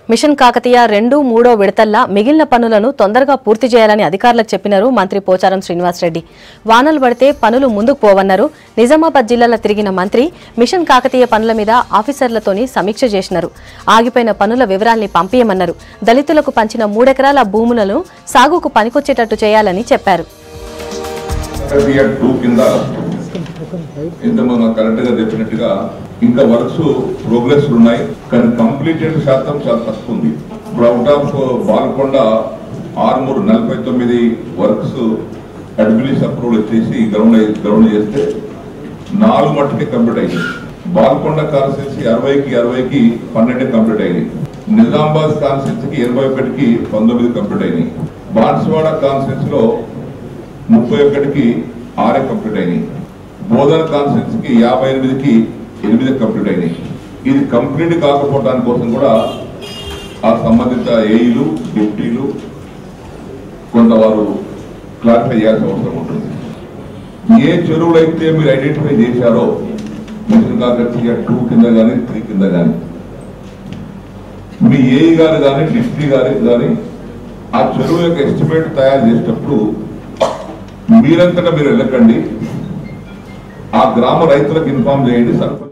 machine Kakatiya రెండు మూడో విడతల్లా మిగిలిన పనులను తొందరగా పూర్తి చేయాలని అధికారులకు చెప్పినారు మంత్రి పోచారం శ్రీనివాసరెడ్డి వానలు పడితే పనులు ముందుకు పోవన్నారు నిజామాబాద్ జిల్లాలో తిరిగిన మంత్రి మిషన్ కాకతీయ పనుల మీద ఆఫీసర్లతోని సమీక్ష చేసినారు ఆగిపోయిన పనుల వివరాల్ని పంపించమన్నారు దళితులకు పంచిన మూడెకరాల భూములను సాగుకు పనికొచ్చేటట్టు చేయాలని చెప్పారు ఇయర్ టూ కింద ఇంత మనం కరెక్ట్ గా చెప్పినట్టుగా ఇంకా వర్క్స్ ప్రోగ్రెస్ ఉన్నాయి కానీ కంప్లీటెడ్ శాతం చాలా తక్కువ ఉంది ఇప్పుడు అవుట్ ఆఫ్ బాల్కొండ ఆరుమూరు నలభై తొమ్మిది వర్క్స్ అడ్మినిస్ అప్రూవల్ వచ్చేసి గ్రౌండ్ గ్రౌండ్ చేస్తే నాలుగు మట్టుకే కంప్లీట్ అయింది బాల్కొండ కాన్స్టిట్యూన్సీ అరవైకి అరవైకి పన్నెండు కంప్లీట్ అయింది నిజామాబాద్ కాన్స్టిట్యూన్సీకి ఎనభై ఒకటికి పంతొమ్మిది కంప్లీట్ అయినాయి బాన్స్వాడ కాన్స్టిట్యూన్సీలో ముప్పై ఒకటికి ఆరే కంప్లీట్ అయినాయి బోధన కాన్స్టిట్యూన్సీకి యాభై ఎనిమిదికి ఎనిమిది కంప్లీట్ అయినాయి ఇది కంప్లీట్ కాకపోవడానికి కోసం కూడా ఆ సంబంధిత ఏఈలు డిప్టీలు కొంత వారు క్లారిఫై చేయాల్సిన అవసరం ఉంటుంది ఏ చెరువులు అయితే మీరు ఐడెంటిఫై చేశారో మిషన్ కాకతీయ టూ కింద కానీ త్రీ కింద కానీ మీ ఏఈ గారు కానీ డిప్టీ గారు కానీ ఆ చెరువు యొక్క ఎస్టిమేట్ తయారు చేసేటప్పుడు మీరంతటా మీరు వెళ్ళకండి ఆ గ్రామ రైతులకు ఇన్ఫార్మ్ చేయండి సర్పంచ్